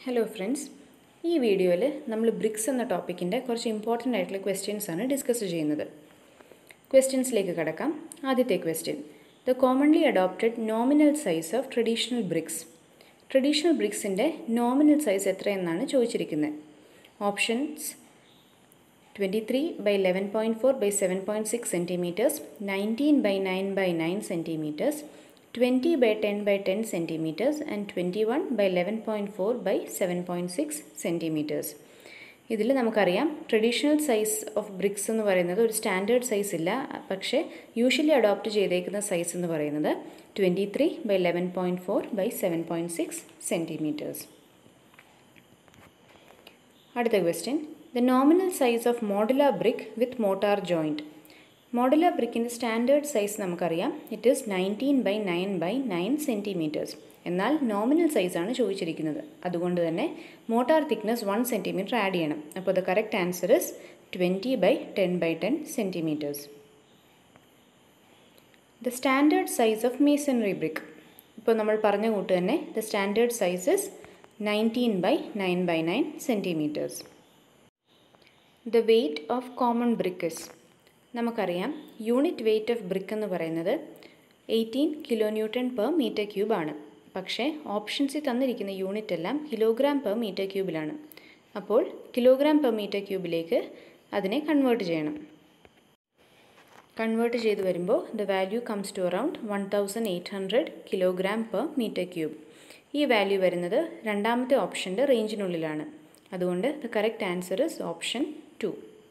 Hello friends ഈ വീഡിയോയിൽ നമ്മൾ ബ്രിക്സ് എന്ന ടോപ്പിക്കിൻ്റെ കുറച്ച് ഇമ്പോർട്ടൻ്റ് ആയിട്ടുള്ള ക്വസ്റ്റ്യൻസ് ആണ് ഡിസ്കസ് ചെയ്യുന്നത് ക്വസ്റ്റ്യൻസിലേക്ക് കടക്കാം ആദ്യത്തെ question the commonly adopted nominal size of traditional bricks traditional ബ്രിക്സിൻ്റെ നോമിനൽ സൈസ് എത്രയെന്നാണ് ചോദിച്ചിരിക്കുന്നത് options twenty three by eleven point four by seven point six centimetres nineteen by nine by nine centimetres twenty by ten by ten centimetres and twenty one by eleven point four by seven point six centimetres ഇതിൽ നമുക്കറിയാം traditional size of BRICS എന്ന് പറയുന്നത് ഒരു standard size ഇല്ല പക്ഷേ usually adopt ചെയ്തേക്കുന്ന size എന്ന് പറയുന്നത് twenty three by eleven point four by seven point six centimetres അടുത്ത question the nominal size of modular brick with mortar joint modular ബ്രിക്കിൻ്റെ സ്റ്റാൻഡേർഡ് സൈസ് നമുക്കറിയാം it is nineteen by nine by nine centimetres എന്നാൽ nominal സൈസാണ് ചോദിച്ചിരിക്കുന്നത് അതുകൊണ്ട് തന്നെ mortar thickness one centimetre add ചെയ്യണം അപ്പോൾ the correct answer is twenty by ten by ten centimetres the standard size of masonry brick ഇപ്പോൾ നമ്മൾ പറഞ്ഞ കൂട്ട് തന്നെ the standard size is nineteen by nine by nine centimetres the weight of common bricks നമുക്കറിയാം unit weight of brick എന്ന് പറയുന്നത് eighteen kilonewton per metre cube ആണ് പക്ഷേ ഓപ്ഷൻസിൽ തന്നിരിക്കുന്ന യൂണിറ്റ് എല്ലാം കിലോഗ്രാം പെർ മീറ്റർ ക്യൂബിലാണ് അപ്പോൾ കിലോഗ്രാം പെർ മീറ്റർ ക്യൂബിലേക്ക് അതിനെ convert ചെയ്യണം കൺവേർട്ട് ചെയ്ത് വരുമ്പോൾ the value comes to around one thousand eight hundred kilogram per metre cube ഈ വാല്യൂ വരുന്നത് രണ്ടാമത്തെ ഓപ്ഷൻ്റെ റേഞ്ചിനുള്ളിലാണ് അതുകൊണ്ട് the correct answer is option two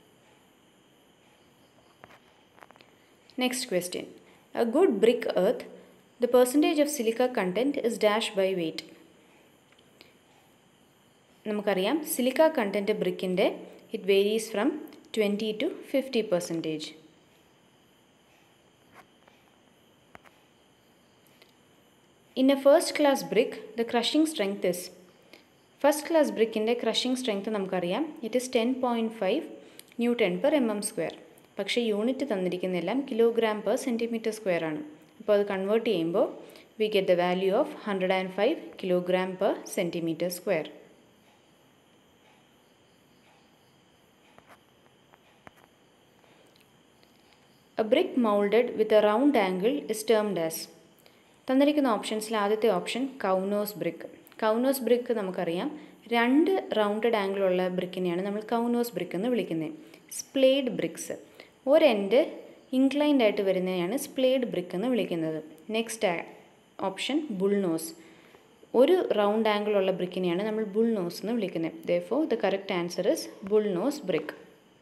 Next question. A good brick earth, the percentage of silica content is dash by weight. നമുക്കറിയാം silica content ബ്രിക്കിൻ്റെ it varies from twenty to fifty percentage in a first class brick the crushing strength is first class ബ്രിക്കിൻ്റെ crushing strength നമുക്കറിയാം it is ten point five newton per M M square പക്ഷേ unit തന്നിരിക്കുന്നതെല്ലാം kilogram per centimetre square ആണ് അപ്പോൾ അത് convert ചെയ്യുമ്പോൾ we get the value of hundred and five kilogram per centimetre square a brick moulded with a round angle is termed as തന്നിരിക്കുന്ന ഓപ്ഷൻസിൽ ആദ്യത്തെ option cownose brick cownose brick നമുക്കറിയാം രണ്ട് rounded ആംഗിളുള്ള ബ്രിക്കിനെയാണ് നമ്മൾ കൗനോസ് ബ്രിക്ക് എന്ന് വിളിക്കുന്നത് splayed BRICS ഒരെൻഡ് inclined ആയിട്ട് വരുന്നതിനാണ് splayed brick എന്ന് വിളിക്കുന്നത് നെക്സ്റ്റ് ഓപ്ഷൻ ബുൾനോസ് ഒരു റൗണ്ട് ആംഗിൾ ഉള്ള ബ്രിക്കിനെയാണ് നമ്മൾ ബുൾനോസ് എന്ന് വിളിക്കുന്നത് though the correct answer is bullnose brick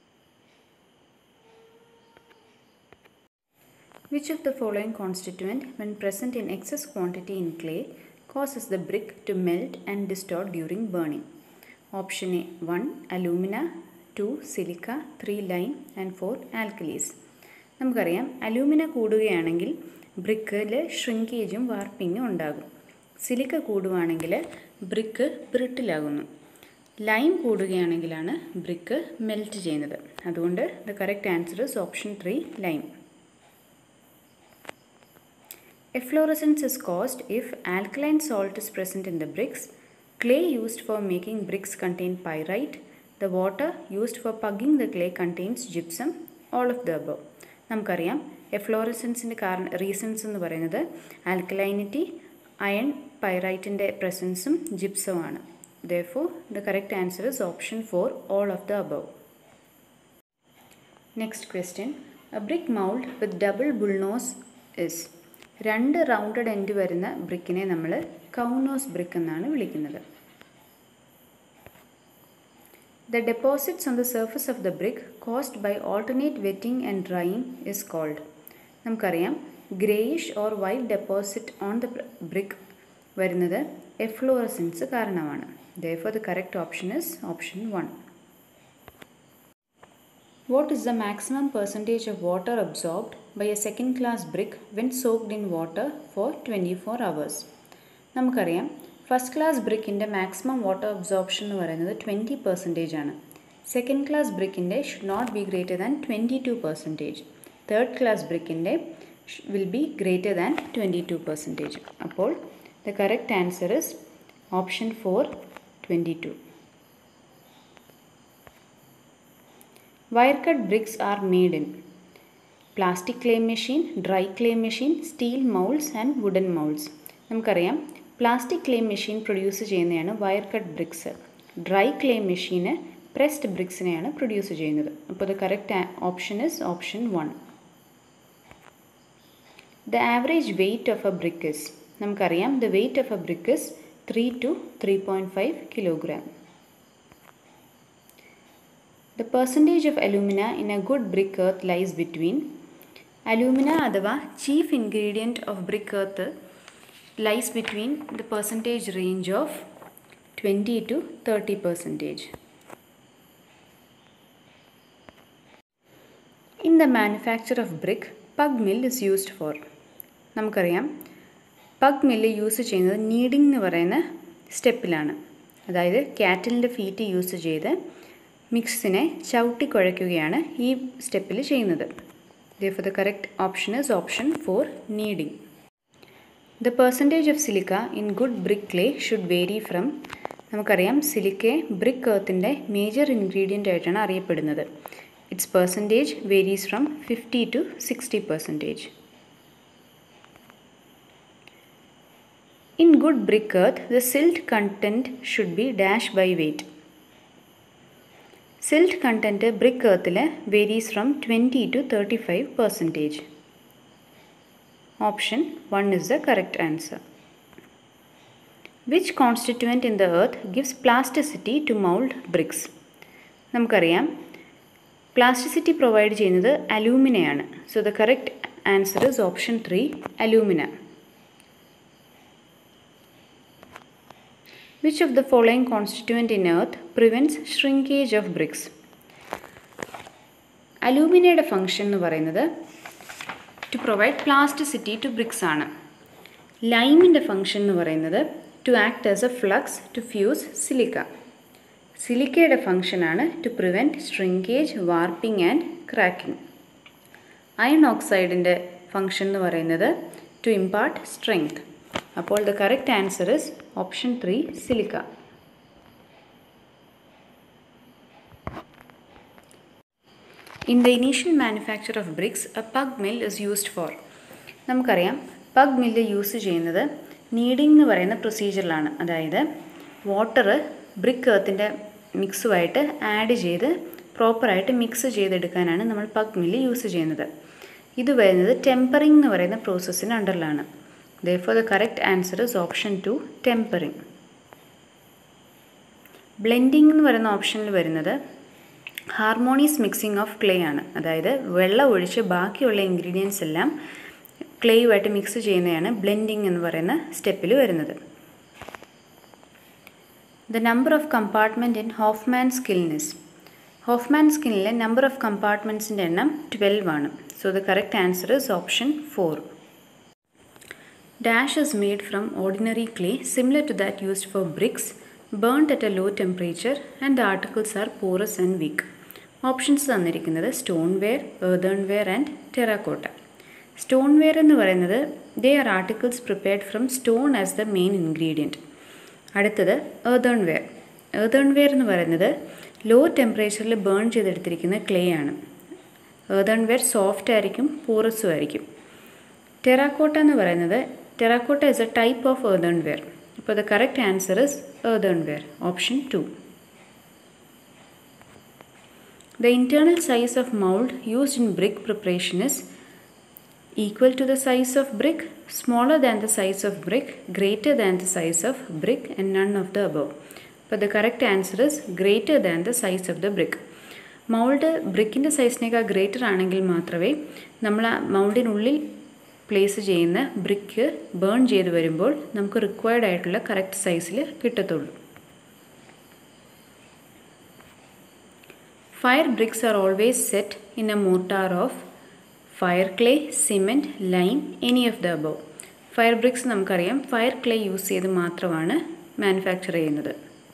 which of the following constituent when present in excess quantity in clay causes the brick to melt and distort during burning. Option A 1 alumina, 2 silica, 3 lime and 4 alkalis. നമുക്കറിയാം alumina കൂടുകയാണെങ്കിൽ ബ്രിക്കിൽ ഷ്രിങ്കേജും വാർപ്പിങ്ങും ഉണ്ടാകും silica കൂടുകയാണെങ്കിൽ brick ബ്രിട്ടിലാകുന്നു lime കൂടുകയാണെങ്കിലാണ് brick melt ചെയ്യുന്നത് അതുകൊണ്ട് the correct answer is option three lime Efflorescence is caused if alkaline salt is present in the bricks, clay used for making bricks contain pyrite, the water used for pugging the clay contains gypsum, all of the above. നമുക്കറിയാം എഫ്ലോറസൻസിൻ്റെ കാരണം reasons എന്ന് പറയുന്നത് alkalinity iron പൈറൈറ്റിൻ്റെ പ്രസൻസും ജിപ്സവുമാണ് though the correct answer is option four all of the above next question a brick mould with double bullnose is രണ്ട് rounded end വരുന്ന ബ്രിക്കിനെ നമ്മൾ കൗനോസ് ബ്രിക്ക് എന്നാണ് വിളിക്കുന്നത് the deposits on the surface of the brick caused by alternate wetting and drying is called നമുക്കറിയാം greyish or white deposit on the brick വരുന്നത് efflorescence കാരണമാണ് though the correct option is option one What is the maximum percentage of water absorbed by a second class brick when soaked in water for 24 hours? നമുക്കറിയാം first class ബ്രിക്കിൻ്റെ maximum water absorption എന്ന് പറയുന്നത് twenty percentage ആണ് second class ബ്രിക്കിൻ്റെ should not be greater than twenty two percentage third class ബ്രിക്കിൻ്റെ will be greater than twenty two percentage അപ്പോൾ the correct answer is option four twenty two wire cut bricks are made in plastic clay machine dry clay machine steel moulds and wooden moulds നമുക്കറിയാം plastic clay machine produce ചെയ്യുന്നതാണ് wire cut BRICS dry clay മെഷീന് pressed ബ്രിക്സിനെയാണ് produce ചെയ്യുന്നത് അപ്പോൾ the correct option is option one the average weight of a brick is നമുക്കറിയാം the weight of a brick is three to three point five kilogram the percentage of alumina in a good brick earth lies between alumina അഥവാ chief ingredient of brick earth lies between the percentage range of twenty to thirty percentage in the manufacture of brick pug mill is used for നമുക്കറിയാം pug mill use ചെയ്യുന്നത് kneading എന്ന് പറയുന്ന സ്റ്റെപ്പിലാണ് അതായത് കാറ്റലിൻ്റെ feet use ചെയ്ത് മിക്സിനെ ചവിട്ടി കുഴയ്ക്കുകയാണ് ഈ സ്റ്റെപ്പിൽ ചെയ്യുന്നത് for the correct option is option four kneading the percentage of silica in good brick clay should vary from നമുക്കറിയാം സിലിക്കെ ബ്രിക്ക് എർത്തിൻ്റെ മേജർ ഇൻഗ്രീഡിയൻ്റ് ആയിട്ടാണ് അറിയപ്പെടുന്നത് its percentage varies from fifty to sixty percentage In good brick earth, the silt content should be dash by weight. Silt content brick earthil varies from 20 to 35 percentage. Option 1 is the correct answer. Which constituent in the earth gives plasticity to mold bricks? നമുക്കറിയാം plasticity provide ചെയ്യുന്നത് അലൂമിനയാണ് so the correct answer is option three alumina Which of the following constituent in earth prevents shrinkage of bricks? അലൂമിനയുടെ function എന്ന് പറയുന്നത് to provide plasticity to bricks ആണ് ലൈമിൻ്റെ function എന്ന് പറയുന്നത് to act as a flux to fuse silica സിലിക്കയുടെ ഫങ്ഷനാണ് to prevent shrinkage warping and cracking iron ഓക്സൈഡിൻ്റെ ഫങ്ഷൻ എന്ന് പറയുന്നത് ടു ഇമ്പാർട്ട് സ്ട്രെങ്ത് അപ്പോൾ the correct answer is option three silica in the initial manufacture of bricks a pug mill is used for നമുക്കറിയാം pug mill use ചെയ്യുന്നത് kneading എന്ന് പറയുന്ന പ്രൊസീജിയറിലാണ് അതായത് water brick എർത്തിൻ്റെ മിക്സുമായിട്ട് ആഡ് ചെയ്ത് പ്രോപ്പറായിട്ട് മിക്സ് ചെയ്തെടുക്കാനാണ് നമ്മൾ പഗ് മില്ല് യൂസ് ചെയ്യുന്നത് ഇത് വരുന്നത് ടെമ്പറിംഗ് എന്ന് പറയുന്ന പ്രോസസ്സിന് അണ്ടറിലാണ് Therefore, the correct answer is option 2 tempering. Blending എന്ന് പറയുന്ന ഓപ്ഷനിൽ വരുന്നത് ഹാർമോണിയസ് മിക്സിംഗ് ഓഫ് ക്ലേ ആണ് അതായത് വെള്ളം ഒഴിച്ച് ബാക്കിയുള്ള ഇൻഗ്രീഡിയൻസ് എല്ലാം ക്ലേയുമായിട്ട് മിക്സ് ചെയ്യുന്നതാണ് ബ്ലെൻഡിങ് എന്ന് പറയുന്ന സ്റ്റെപ്പിൽ വരുന്നത് the number of compartment in Hoffmann kilns Hoffmann സ്കിന്നിലെ നമ്പർ ഓഫ് കമ്പാർട്ട്മെൻറ്റ്സിൻ്റെ എണ്ണം ട്വൽവ് ആണ് so the correct answer is option four Dash is made from ordinary clay similar to that used for bricks, burnt at a low temperature and the articles are porous and weak. Options തന്നിരിക്കുന്നത് stoneware earthenware and terracotta stoneware എന്ന് പറയുന്നത് they are articles prepared from stone as the main ingredient അടുത്തത് ഏർതേൺ wear ഏർതേൺ wear എന്ന് പറയുന്നത് law ടെമ്പറേച്ചറിൽ burn ചെയ്തെടുത്തിരിക്കുന്ന clay ആണ് ഏർതേൺ wear soft ആയിരിക്കും പോറസും ആയിരിക്കും ടെറാക്കോട്ട എന്ന് പറയുന്നത് terracotta is a type of earthen ware അപ്പോൾ the correct answer is earthen ware option two the internal size of mould used in brick preparation is equal to the size of brick smaller than the size of brick greater than the size of brick and none of the above അപ്പോൾ the correct answer is greater than the size of the brick mould ബ്രിക്കിൻ്റെ സൈസിനേക്കാൾ greater ആണെങ്കിൽ മാത്രമേ നമ്മൾ ആ മൗൾഡിനുള്ളിൽ place ചെയ്യുന്ന brick burn ചെയ്ത് വരുമ്പോൾ നമുക്ക് റിക്വയർഡ് ആയിട്ടുള്ള കറക്റ്റ് സൈസിൽ കിട്ടത്തുള്ളൂ fire bricks are always set in a mortar of fire clay cement lime any of the above fire bricks നമുക്കറിയാം ഫയർ ക്ലേ യൂസ് ചെയ്ത് മാത്രമാണ് മാനുഫാക്ചർ ചെയ്യുന്നത്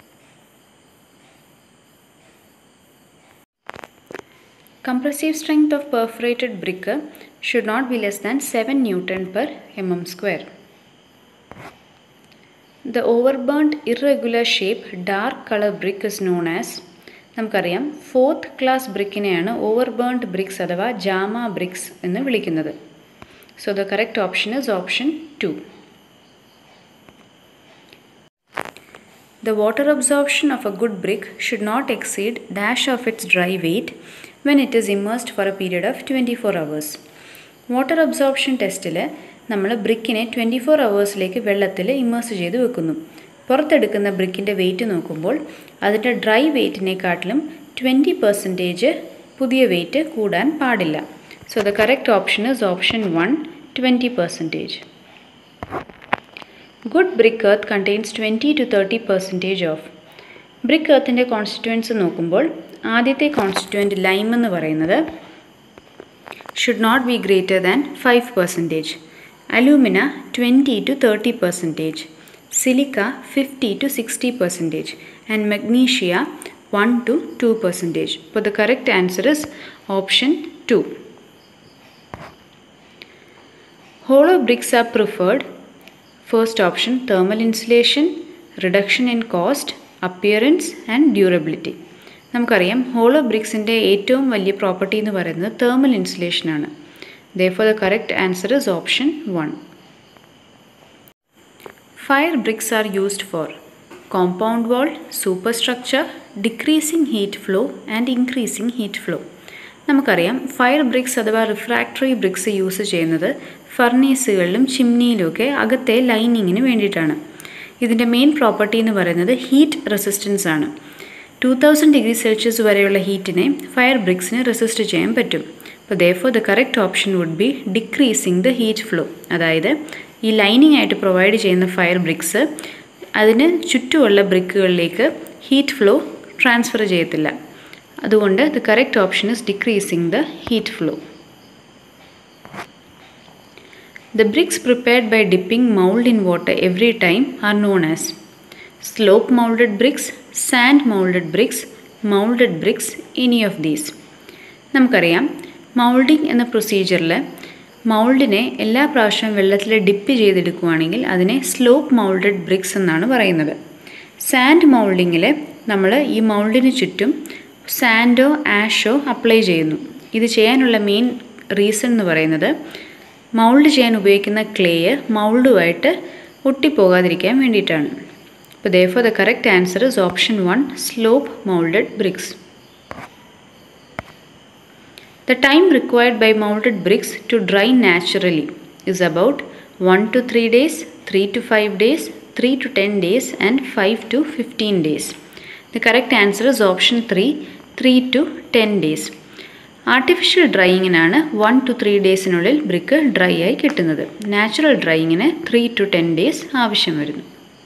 Compressive strength of perforated brick should not be less than 7 Newton per mm square. The over burnt irregular shape dark colour brick is known as നമുക്കറിയാം fourth class ബ്രിക്കിനെയാണ് over burnt bricks അഥവാ jhama bricks എന്ന് വിളിക്കുന്നത് so the correct option is option two The water absorption of a good brick should not exceed dash of its dry weight when it is immersed for a period of 24 hours. Water absorption ടെസ്റ്റിൽ നമ്മൾ ബ്രിക്കിനെ twenty four അവേഴ്സിലേക്ക് വെള്ളത്തിൽ immerse ചെയ്ത് വെക്കുന്നു പുറത്തെടുക്കുന്ന ബ്രിക്കിൻ്റെ weight നോക്കുമ്പോൾ അതിൻ്റെ dry വെയ്റ്റിനെക്കാട്ടിലും twenty percentage പുതിയ weight കൂടാൻ പാടില്ല so the correct option is option one twenty percentage good brick earth contains twenty to thirty percentage of brick എർത്തിൻ്റെ കോൺസ്റ്റിറ്റ്യുവൻസ് നോക്കുമ്പോൾ ആദ്യത്തെ കോൺസ്റ്റിറ്റ്യുവൻറ്റ് ലൈം എന്ന് പറയുന്നത് should not be greater than five percentage alumina twenty to thirty percentage silica fifty to sixty percentage and magnesia one to two percentage അപ്പോൾ the correct answer is option two hollow bricks are preferred first option thermal insulation, reduction in cost, appearance and durability. നമുക്കറിയാം hollow ബ്രിക്സിൻ്റെ ഏറ്റവും വലിയ property എന്ന് പറയുന്നത് thermal insulation ആണ് though the correct answer is option one fire bricks are used for compound wall super structure decreasing heat flow and increasing heat flow നമുക്കറിയാം fire bricks അഥവാ refractory bricks use ചെയ്യുന്നത് ഫർണീസുകളിലും ചിമ്നിയിലുമൊക്കെ അകത്തെ ലൈനിങ്ങിന് വേണ്ടിയിട്ടാണ് ഇതിൻ്റെ മെയിൻ പ്രോപ്പർട്ടി എന്ന് പറയുന്നത് ഹീറ്റ് റെസിസ്റ്റൻസ് ആണ് ടു തൗസൻഡ് ഡിഗ്രി സെൽഷ്യസ് വരെയുള്ള ഹീറ്റിനെ ഫയർ ബ്രിക്സിന് റെസിസ്റ്റ് ചെയ്യാൻ പറ്റും അപ്പോൾ though the correct option would be decreasing the heat flow അതായത് ഈ ലൈനിങ് ആയിട്ട് പ്രൊവൈഡ് ചെയ്യുന്ന ഫയർ ബ്രിക്സ് അതിന് ചുറ്റുമുള്ള ബ്രിക്കുകളിലേക്ക് ഹീറ്റ് ഫ്ലോ ട്രാൻസ്ഫർ ചെയ്യത്തില്ല അതുകൊണ്ട് the correct option is decreasing the heat flow The bricks prepared by dipping mold in water every time are known as slope molded bricks, sand molded bricks, molded bricks, any of these. നമുക്കറിയാം moulding എന്ന പ്രൊസീജിയറിൽ മൗൾഡിനെ എല്ലാ പ്രാവശ്യവും വെള്ളത്തിൽ dip ചെയ്തെടുക്കുകയാണെങ്കിൽ അതിനെ slope moulded BRICS എന്നാണ് പറയുന്നത് sand മൗൾഡിങ്ങിൽ നമ്മൾ ഈ മൗൾഡിന് ചുറ്റും സാൻഡോ ആഷോ അപ്ലൈ ചെയ്യുന്നു ഇത് ചെയ്യാനുള്ള മെയിൻ റീസൺ എന്ന് പറയുന്നത് മൗൾഡ് ചെയ്യാൻ ഉപയോഗിക്കുന്ന ക്ലേയ് മൗൾഡുമായിട്ട് ഒട്ടിപ്പോകാതിരിക്കാൻ വേണ്ടിയിട്ടാണ് അപ്പോൾ though the correct answer is option one slop moulded bricks the time required by moulded bricks to dry naturally is about one to three days three to five days three to ten days and five to fifteen days the correct answer is option three three to ten days artificial ഡ്രൈയിങ്ങിനാണ് one to three ഡേയ്സിനുള്ളിൽ brick dry ആയി കിട്ടുന്നത് natural ഡ്രൈയിങ്ങിന് three to ten days ആവശ്യം വരുന്നു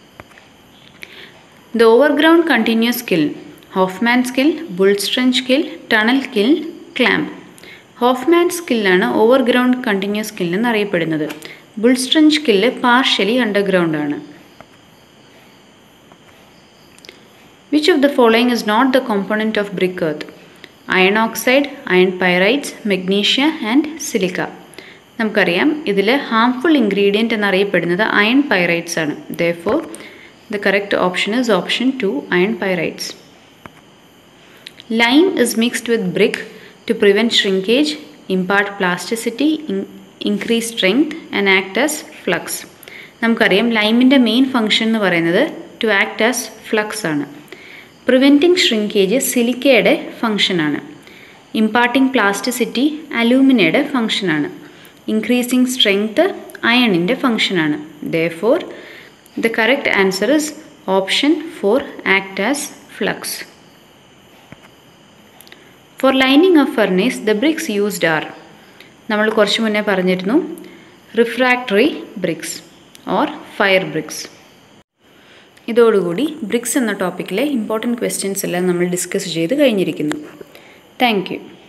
the Overground continuous kill Hoffman skill ബുൾസ്ട്രഞ്ച് skill tunnel kill clamp Hoffman സ്കില്ലാണ് Overground continuous skill എന്നറിയപ്പെടുന്നത് ബുൾസ്ട്രഞ്ച് skill partially underground ആണ് which of the following is not the component of brick earth iron oxide iron pyrites മെഗ്നീഷ്യ and silica നമുക്കറിയാം ഇതിൽ harmful ingredient എന്നറിയപ്പെടുന്നത് iron pyrites ആണ് though the correct option is option to iron pyrites lime is mixed with brick to prevent shrinkage impart plasticity increase strength and act as flux നമുക്കറിയാം ലൈമിൻ്റെ main function എന്ന് പറയുന്നത് to act as flux ആണ് preventing shrinkage സിലിക്കയുടെ ഫങ്ഷനാണ് imparting plasticity അലൂമിനയുടെ ഫങ്ഷനാണ് increasing strength അയണിൻ്റെ ഫങ്ഷനാണ് though the correct answer is option four act as flux for lining of furnace the bricks used are നമ്മൾ കുറച്ച് മുന്നേ പറഞ്ഞിരുന്നു refractory bricks or fire bricks ഇതോടുകൂടി ബ്രിക്സ് എന്ന ടോപ്പിക്കിലെ ഇമ്പോർട്ടൻറ്റ് ക്വസ്റ്റ്യൻസ് എല്ലാം നമ്മൾ ഡിസ്കസ് ചെയ്ത് കഴിഞ്ഞിരിക്കുന്നു താങ്ക് യു